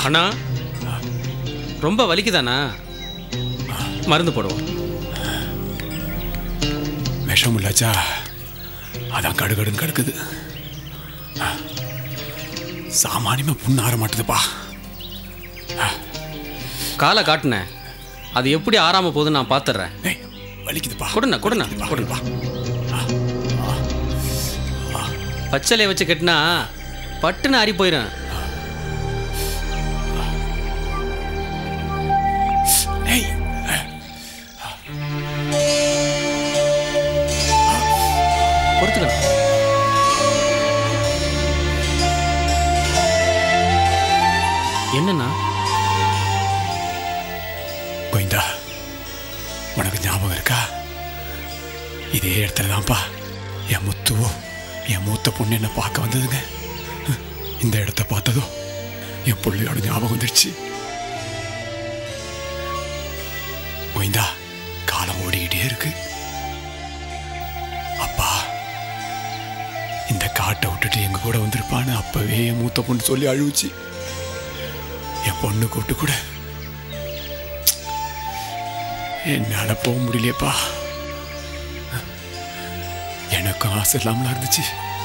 அண்ணா ரொம்ப வலிக்குதாண்ணா மருந்து போடுவோம் விஷம் இல்லாச்சா அதான் கடுகடுன்னு கடுக்குது சாமானியமா புண்ணு ஆற மாட்டுதுப்பா காலை காட்டுனேன் அது எப்படி ஆறாம போகுதுன்னு நான் பார்த்துட்றேன் ஏய் வலிக்குதுப்பா கொடுண்ணா கொடுண்ணா வலிக்குதுப்பா. கொடுப்பா பச்சளையை வச்சு கட்டினா பட்டுன்னு ஆறி போயிடும் ஏய் பொறுத்துக்கணும் என்னண்ணா கோவிந்தா உனக்கு ஞாபகம் இருக்கா இதே இடத்துல தான்ப்பா என் முத்துவோ என் மூத்த பொண்ணு என்ன பார்க்க வந்ததுங்க இந்த இடத்த பார்த்ததும் என் பிள்ளையோட ஞாபகம் வந்துடுச்சு கோவிந்தா காலம் ஓடிக்கிட்டே இருக்கு அப்பா இந்த காட்டை விட்டுட்டு எங்க கூட வந்திருப்பான்னு அப்பவே என் மூத்த பொண்ணு சொல்லி அழுவுச்சு என் பொண்ணு கூப்பிட்டு கூட என்னால போக முடியலையப்பா எனக்கும் ஆசை இல்லாமலாம் இருந்துச்சு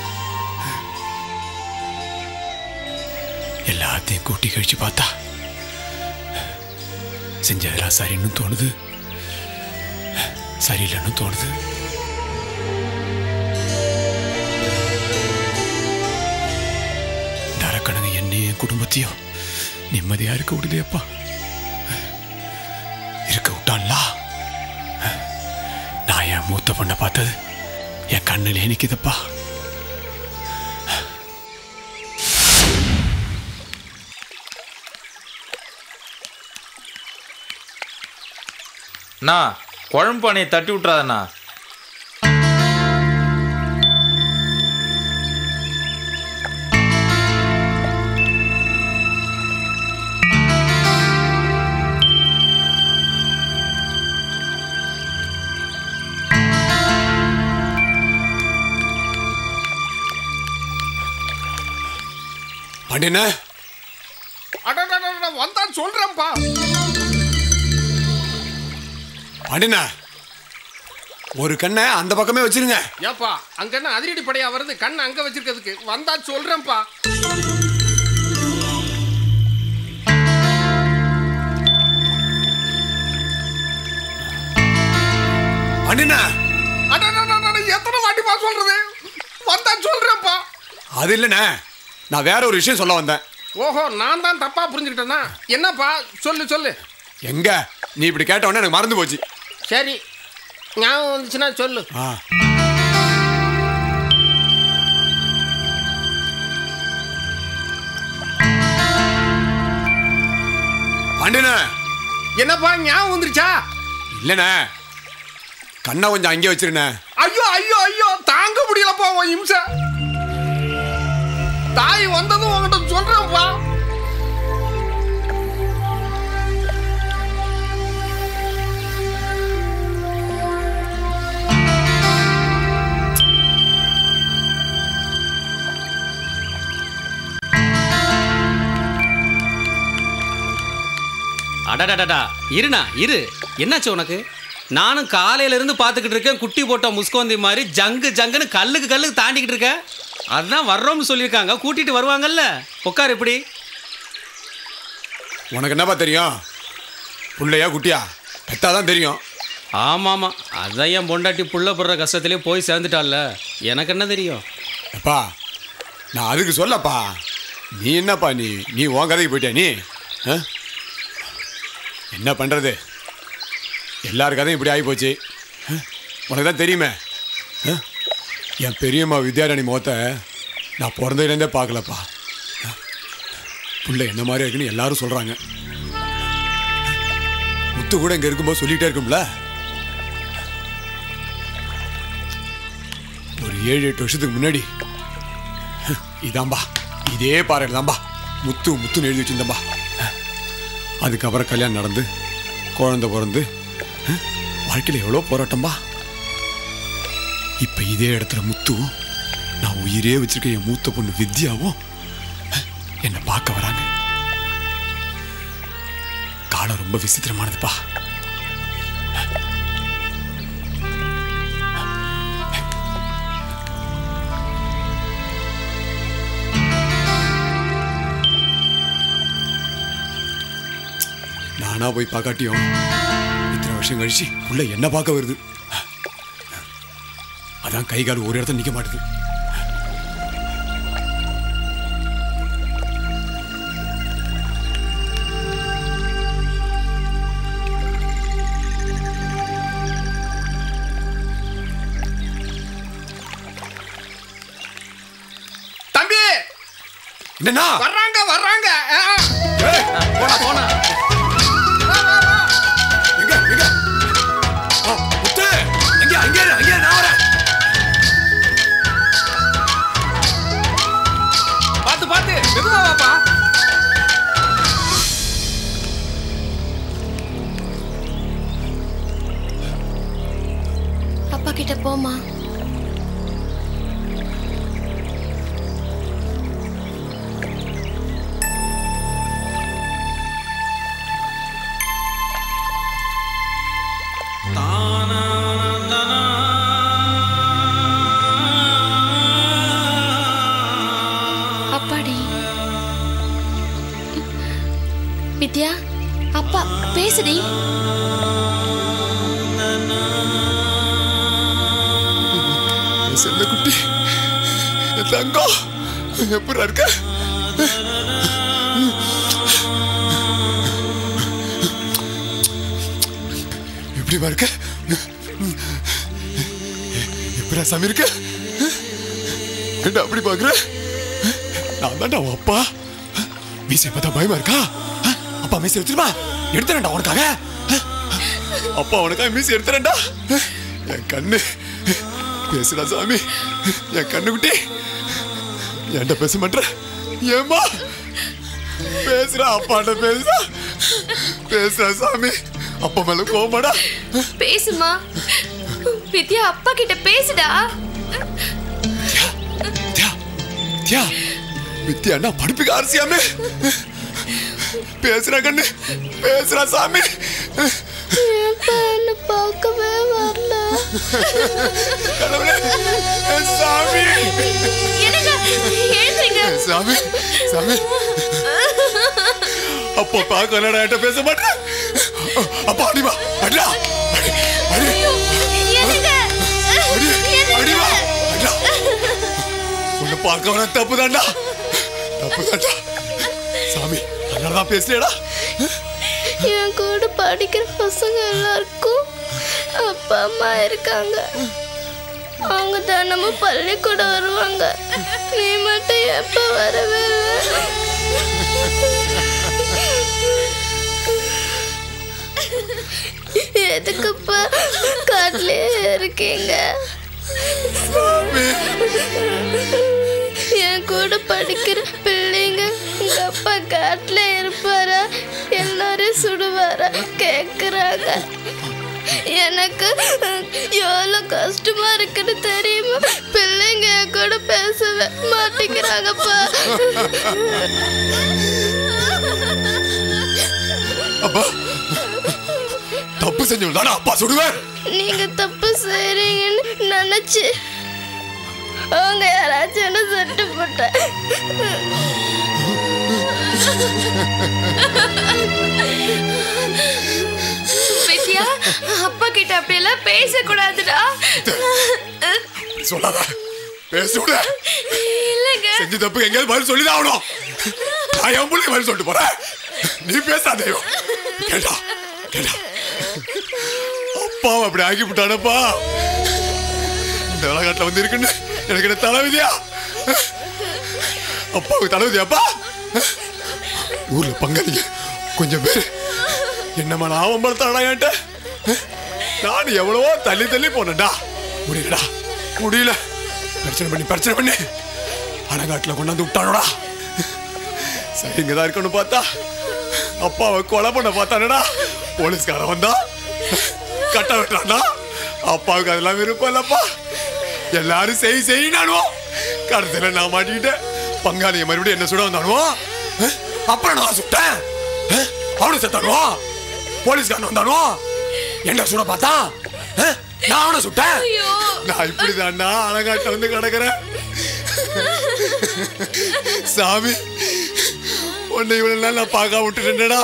எல்லாத்தையும் கூட்டி கழிச்சு பார்த்தா செஞ்சதெல்லாம் சரின்னு தோணுது சரியில்லைன்னு தோணுது இந்த அரக்கணுங்க என்னையும் என் குடும்பத்தையும் நிம்மதியா இருக்க விடலையப்பா இருக்க விட்டான்ல நான் என் மூத்த பொண்ணை பார்த்தது என் கண்ணிலே நிக்குதுப்பா அண்ணா குழம்பு பானையை தட்டி விட்றாதண்ணா பாண்டியண்ண அடடடடட, வந்தான் சொல்றேன்ப்பா பாண்டியண்ண ஒரு கண்ணை அந்த பக்கமே வச்சிருங்க ஏப்பா அங்க என்ன அதிரடி படையா வருது கண் அங்க வச்சிருக்கிறதுக்கு வந்தா சொல்றேன்ப்பா பாண்டியண்ண அடடடடட, எத்தனை வாட்டிப்பா சொல்றது வந்தா சொல்றேன்ப்பா அது இல்லைண்ணே நான் வேற ஒரு விஷயம் சொல்ல வந்தேன் ஓஹோ நான் தான் தப்பா புரிஞ்சுக்கிட்டேனா என்னப்பா சொல்லு சொல்லு எங்க நீ இப்படி கேட்ட உடனே எனக்கு மறந்து போச்சு சரி ஞாபகம் வந்துச்சுன்னா சொல்லு ஆ பாண்டியண்ண என்னப்பா ஞாபகம் வந்துருச்சா இல்லைண்ணே கண்ணை கொஞ்சம் அங்கே வச்சிருண்ணே ஐயோ ஐயோ ஐயோ தாங்க முடியலப்பா உன் இம்சை தாய் வந்ததும் உன்கிட்ட சொல்றேன்ப்பா அடடடடா இருண்ணா இரு என்னாச்சு உனக்கு நானும் காலையில இருந்து பார்த்துக்கிட்டு இருக்கேன் குட்டி போட்ட முஸ்கோந்தி மாதிரி ஜங்கு ஜங்குன்னு கல்லுக்கு கல்லுக்கு தாண்டிக்கிட்டு இருக்கேன் அதான் வர்றோம்னு சொல்லியிருக்காங்க கூட்டிட்டு வருவாங்கல்ல உட்கார் எப்படி உனக்கு என்னப்பா தெரியும் புள்ளையா குட்டியா பெத்தாதான் தெரியும் ஆமாமா அதான் என் பொண்டாட்டி புள்ள போடுற கஷ்டத்திலே போய் சேர்ந்துட்டால எனக்கு என்ன தெரியும் அப்பா நான் அதுக்கு சொல்லப்பா நீ என்னப்பா நீ நீ உன் கதைக்கு போயிட்டியா நீ ஆ? என்ன பண்ணுறது எல்லார் கதையும் இப்படி ஆகிப்போச்சு ஆ? உனக்கு தான் தெரியுமே ஆ? என் பெரியம்மா வித்யாராணி முகத்தை நான் பிறந்ததுலேருந்தே பார்க்கலப்பா ஆ? புள்ள என்ன மாதிரி இருக்குன்னு எல்லாரும் சொல்கிறாங்க முத்து கூட இங்கே இருக்கும்போது சொல்லிகிட்டே இருக்கும்ல ஒரு ஏழு எட்டு வருஷத்துக்கு முன்னாடி இதாம்பா இதே பாறையில் தான்பா முத்து முத்துன்னு எழுதி வச்சிருந்தம்பா அதுக்கப்புறம் கல்யாணம் நடந்து குழந்தை பிறந்து வாழ்க்கையில் எவ்வளோ போராட்டம்பா இப்போ இதே இடத்துல முத்துவும் நான் உயிரே வச்சிருக்க என் மூத்த பொண்ணு வித்யாவும் என்னை பார்க்க வராங்க காலம் ரொம்ப விசித்திரமானதுப்பா நானா போய் பார்க்காட்டியும் இத்தனை வருஷம் கழிச்சு உள்ள என்ன பார்க்க வருது அதான் கை கால் ஒரு இடத்துல நிக்க மாட்டுது தம்பி என்னண்ணா வர்றாங்க வர்றாங்க ஆ, ஏய், போனா போனா எங்க எங்க ஆ, முத்து அங்கே அங்கே இரு, அங்கே இரு, நான் வரேன் பார்த்து பார்த்து மெதுவா வாப்பா அப்பா கிட்ட போமா அப்பாடி வித்யா அப்பா பேசுடி என் செல்ல குட்டி என் தங்கம் எப்படி இருக்க எப்படிமா இருக்க எப்படா சாமி இருக்க என்ன அப்படி பாக்குற நான் தான்டா உன் அப்பா மீசை பார்த்தா பயமா இருக்கா அப்பா மீசை எடுத்துருமா எடுத்துறேன்டா உனக்காக அப்பா உனக்காக மீசை எடுத்துறேன்டா என் கண்ணு பேசுடா சாமி என் கண்ணு குட்டி என்கிட்ட பேச மாட்டேற ஏம்மா பேசுறா அப்பாட்ட பேசுறா பேசுறா சாமி அப்பா மேல கோமாடா பேசுமா வித்யா அப்பா கிட்ட பேசுடா தியா தியா வித்யா அண்ணா படிப்புக்கு அரசியாமே பேசுறா கண்ணு பேசுறா சாமி பார்க்கவே வரல கடவுளே என் சாமி என்னங்க எழுதுங்க என் சாமி சாமி அப்பா பார்க்க என்னடா என்கிட்ட பேச மாட்டேன் அப்பா அடிமா அடிடா அடி அடி என்னங்க அடி அடிமா அடிடா உன்னை பார்க்க வர தப்பு தான்டா தப்பு தான்டா சாமி அதனாலதான் பேசுறியடா என் கூட படிக்கிற பசங்க எல்லாருக்கும் அப்பா அம்மா இருக்காங்க அவங்க தினமும் பள்ளிக்கூடம் வருவாங்க நீ மட்டும் எப்ப வரவே இல்லை? எதுக்குப்பா காட்டிலே இருக்கீங்க என் கூட படிக்கிற பிள்ளைங்க உங்க அப்பா காட்டுல இருப்பாரா எல்லாரும் சுடுவாரா கேக்குறாங்க எனக்கு எவ்வளோ கஷ்டமா இருக்குன்னு தெரியுமா பிள்ளைங்க என் கூட பேசவே மாட்டேங்கிறாங்கப்பா அப்பா தப்பு செஞ்சவன் தானே அப்பா சுடுவேன் நீங்க தப்பு செய்றீங்கன்னு நினைச்சு அவங்க யாராச்சும் என்ன சட்டு போட்டேன் வித்யா அப்பா கிட்ட அப்படியெல்லாம் பேசக்கூடாதுடா சொல்லாத பேச விட இல்லைங்க செஞ்ச தப்பு எங்கேயாவது பதில் சொல்லிதான் ஆகணும் நான் என் பிள்ளை பதில் சொல்லிட்டு போறேன் நீ பேசாதே கேட்டா கேட்டா அப்பாவை அப்படி ஆக்கி விட்டானப்பா இந்த விளையாட்டுல வந்து இருக்குன்னு எனக்கு என்ன தலைவிதியா அப்பாவுக்கு தலைவிதியாப்பா ஊர்ல பங்காளிங்க கொஞ்சம் பேர் என்னம்மா லாபம் படுத்தாடா என்கிட்ட நான் எவ்வளவோ தள்ளி தள்ளி போனேன்டா முடியலடா முடியல பிரச்சனை பண்ணி பிரச்சனை பண்ணி அணங்காட்டில் கொண்டாந்து விட்டானோடா சரி இங்கே தான் இருக்கணும் பார்த்தா அப்பாவை கொலை பண்ண பார்த்தானடா போலீஸ்காரன் வந்தா கட்ட வெட்டானா அப்பாவுக்கு அதெல்லாம் விருப்பம் இல்லப்பா எல்லாரும் செய் செய்யினானோ கடைசியில் நான் மாட்டிக்கிட்டேன் பங்காளிய மறுபடியும் என்ன சுட வந்தானுவோ அஹ், அப்புறம் நான் சுட்டேன் அஹ், அவனு செத்தானுவோ போலீஸ்காரன் வந்தானோ என்ன சுட பார்த்தா ஆ? நான் அவனை சுட்டேன் ஐயோ நான் இப்படிதான்டா அழகாட்ட வந்து கிடக்குறேன் சாமி உன்னை இவ்வளவு நாள் நான் பார்க்க விட்டுட்டேன்டா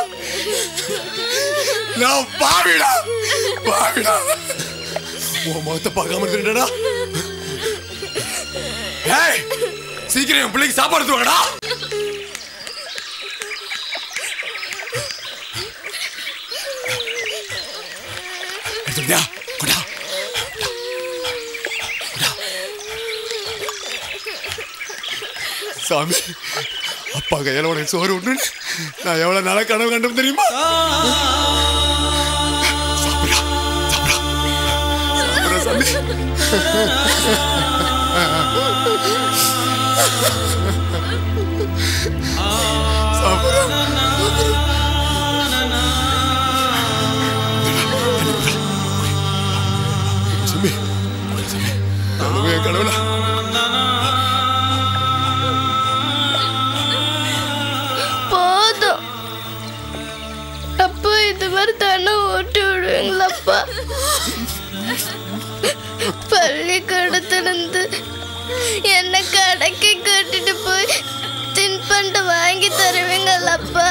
நான் பாவிடா பாவிடா உன் முகத்தை பார்க்காம இருந்துட்டேடா ஏய் சீக்கிரம் என் பிள்ளைக்கு சாப்பாடு தூங்கடா எடுத்துட்டியா கொண்டா சாமி அப்பா கையால உனக்கு சோறு உண்டு நான் எவ்வளவு நாளா கனவு கண்டும் தெரியுமா சாப்பிடா சாப்பிடா சாப்பிடா சாமி சாப்பிடா சாமி சாமி கடவுளே கடவுளா போதும் அப்பா இது மாதிரி தானே ஓட்டி விடுவீங்களாப்பா பள்ளிக்கூடத்திலிருந்து என்ன கடைக்கு கூட்டிட்டு போய் தின்பண்டு வாங்கி தருவீங்களப்பா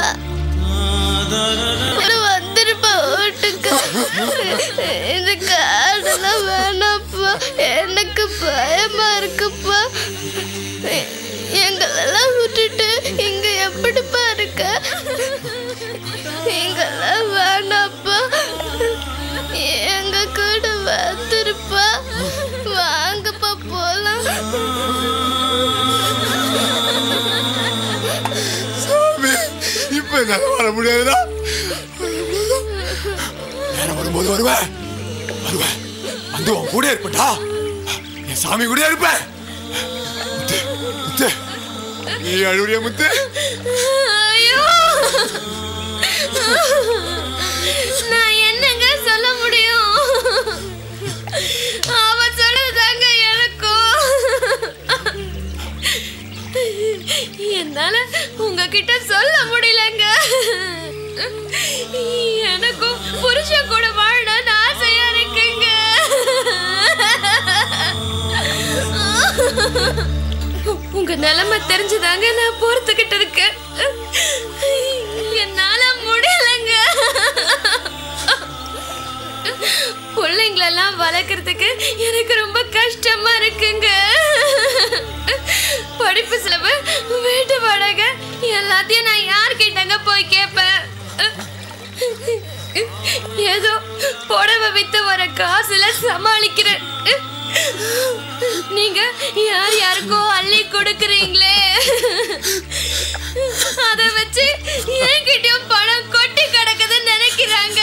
வந்துருப்பா வீட்டுக்கு இந்த காடெல்லாம் வேணாப்பா எனக்கு பயமா இருக்குப்பா எங்களெல்லாம் விட்டுட்டு இங்க எப்படிப்பா இருக்க எங்கெல்லாம் வேணாப்பா எங்க கூட வந்துருப்பா வாங்கப்பா போலாம் சாமி இப்ப என்னால வர முடியாதுடா நேரம் வரும்போது வருவேன் வருவேன் வந்து உன் கூட இருப்பேன்டா என் சாமி கூட இருப்பேன் முத்து முத்து நீ அழுவுறிய முத்து ஐயோ நான் என்னங்க சொல்ல முடியும் அவ சொன்னதாங்க எனக்கும் என்னால உங்ககிட்ட சொல்ல முடியலங்க எனக்கும் புருஷன் கூட வாழணும்னு ஆசையா இருக்குங்க உங்க நிலைமை தெரிஞ்சுதாங்க நான் பொறுத்துக்கிட்டு இருக்கேன் என்னால முடியலங்க பிள்ளைங்களெல்லாம் வளர்க்கறதுக்கு எனக்கு ரொம்ப கஷ்டமா இருக்குங்க படிப்பு செலவு வீட்டு வாடகை எல்லாத்தையும் நான் யார்கிட்டங்க போய் கேட்பேன் ஏதோ புடவை வித்து வர காசுல சமாளிக்கிறேன் நீங்க யார் யாருக்கோ அள்ளி கொடுக்குறீங்களே அத வச்சு என்கிட்டயும் பணம் கொட்டி கிடக்குதுன்னு நினைக்கிறாங்க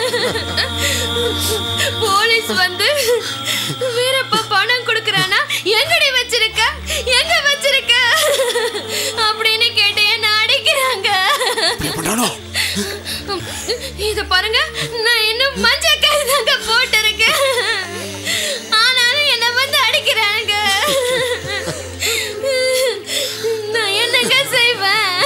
போலீஸ் வந்து வீரப்பா பணம் கொடுக்கறானா எங்கடி வச்சிருக்க எங்க வச்சிருக்க அப்படின்னு கேட்டு என்ன அடிக்கிறாங்க இப்படி பண்ணானோ இத பாருங்க நான் இன்னும் மஞ்சள் கை தாங்க போட்டு இருக்கேன் ஆனாலும் என்ன வந்து அடிக்கிறாங்க நான் என்னங்க செய்வேன்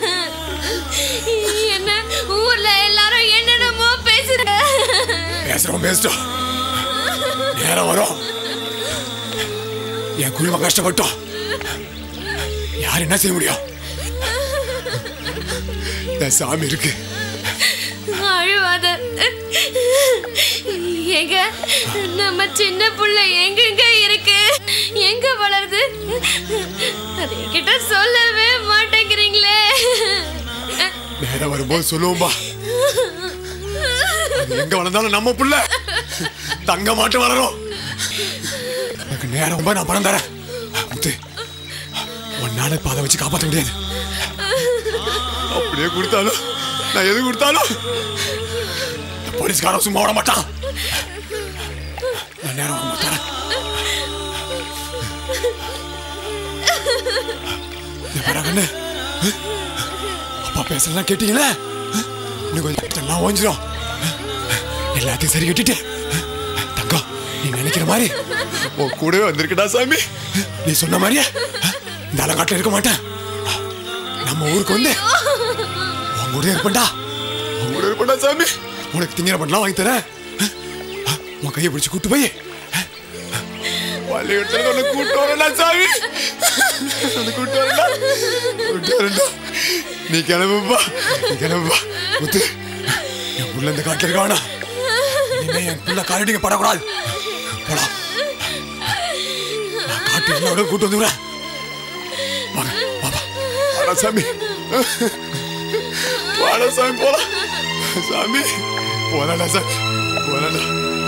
என்ன ஊர்ல எல்லாரும் என்னென்னமோ பேசுறாங்க பேசுறோம் பேசிட்டோம் நேரம் வரும் என் குடும்பம் கஷ்டப்பட்டோம் யார் என்ன செய்ய முடியும் என் சாமி இருக்கு அழுவாத எங்க நம்ம சின்ன புள்ள எங்கெங்க இருக்கு எங்க வளருது அது என்கிட்ட சொல்லவே மாட்டேங்கிறீங்களே நேரம் வரும்போது சொல்லுவோம்பா அது எங்க வளர்ந்தாலும் நம்ம புள்ள தங்க மாட்டு வளரும் எனக்கு நேரம் ரொம்ப நான் பணம் தரேன் முத்து ஒன்னால இப்ப அதை வச்சு காப்பாற்ற முடியாது அப்படியே கொடுத்தாலும் நான் எது கொடுத்தாலும் இந்த போலீஸ்காரன் சும்மா விட மாட்டான் நான் நேரம் வரும்போது தரேன் இங்க பாரு கண்ணு அப்பா பேசலாம் கேட்டீங்களே இன்னும் கொஞ்சம் எல்லாம் ஓஞ்சிரும் எல்லாத்தையும் சரி கட்டிட்டு தங்கம் நீ நினைக்கிற மாதிரி உன் கூடவே வந்திருக்கடா சாமி நீ சொன்ன மாதிரியே இந்த அலங்காட்டில் இருக்க மாட்டேன் நம்ம ஊருக்கு வந்து உன் கூட இருப்பேன்டா உன் கூட இருப்பேன்டா சாமி உனக்கு திங்கிற பண்ணலாம் வாங்கி தரேன் ஆ, உன் கையை பிடிச்சு கூட்டு போய் பள்ளிக்கூடத்துல உன்னை கூட்டு வரேன்டா சாமி உன்னை கூட்டு வரேன்டா கூட்டு வரேன்டா நீ கிளம்புப்பா நீ கிளம்புப்பா முத்து என் புள்ள இந்த காட்டில் இருக்கானா இனிமே என் புள்ள காலடிங்க படக்கூடாது போடா நான் காட்டு என்னோட கூட்டு வந்துடுறேன் வாங்க பாப்பா வாடா சாமி வாடா சாமி போலாம் சாமி போலாடா சாமி போலாடா